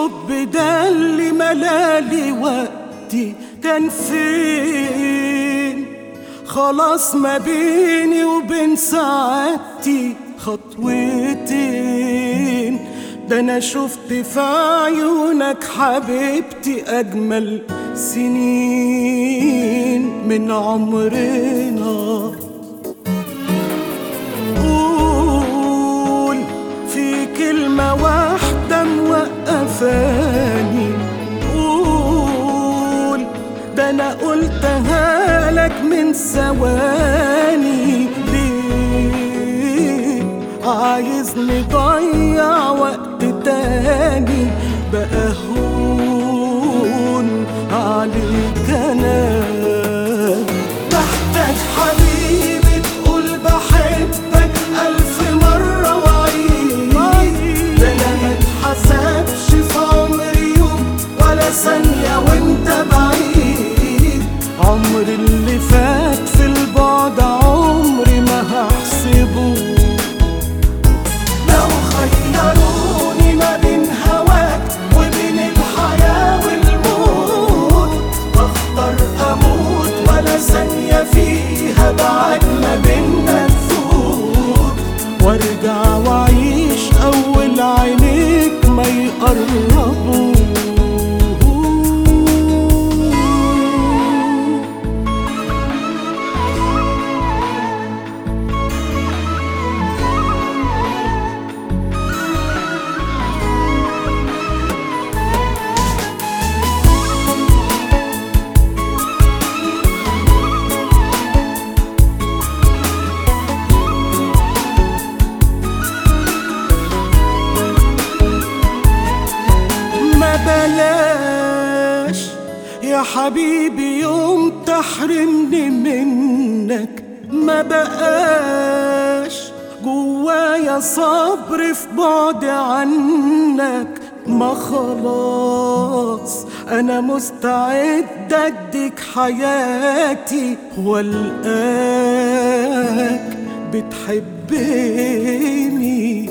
الحب ده اللي ملالي وقتي كان فين خلاص ما بيني وبين سعادتي خطوتين ده انا شفت في عيونك حبيبتي اجمل سنين من عمرنا قول في كلمة واحدة موقفاني قول ده أنا قلتها لك من ثواني ليه عايزني ضيع وقت تاني بقى هون عليك أنا محتاج حبيبي تقول بحبك ألف مرة وعيد ده أنا ما اتحسبش في عمري يوم ولا ثانية وأنت بعيد عمري اللي فات في البعد عمري ما هحسبه لو خيروني ما بين هواك وبين الحياة والموت بختار أموت ولا ثانية فيها بعد ما بينا تفوت وارجع واعيش أول عينيك ما يقربوا ما بلاش يا حبيبي يوم تحرمني منك ما بقاش جوايا صبر في بعد عنك ما خلاص انا مستعد اديك حياتي والقاك بتحبني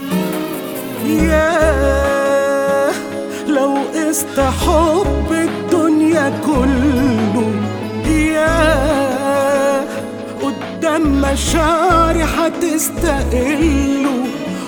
ياه لو قست حب الدنيا كله ياه قدام مشاعري هتستقله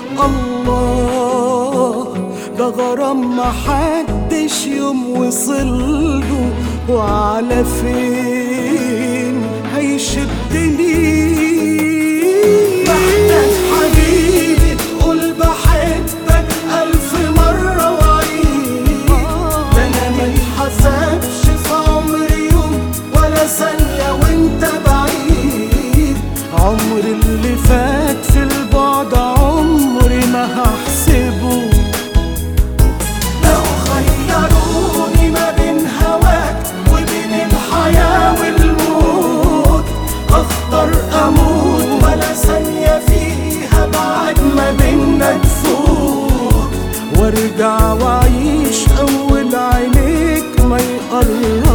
الله ده غرام محدش يوم وصله وعلى فين هيشدني محتاج حبيبي تقول بحبك ألف مرة وعيد ده أنا ما يتحسبش في عمري يوم ولا ثانية وأنت بعيد عمري اللي فات في البعد عمري ما هحسبه لو خيروني ما بين هواك وبين الحياة والموت اختار اموت ولا ثانية فيها بعد ما بينا تفوت وارجع واعيش اول عينيك ما يقرب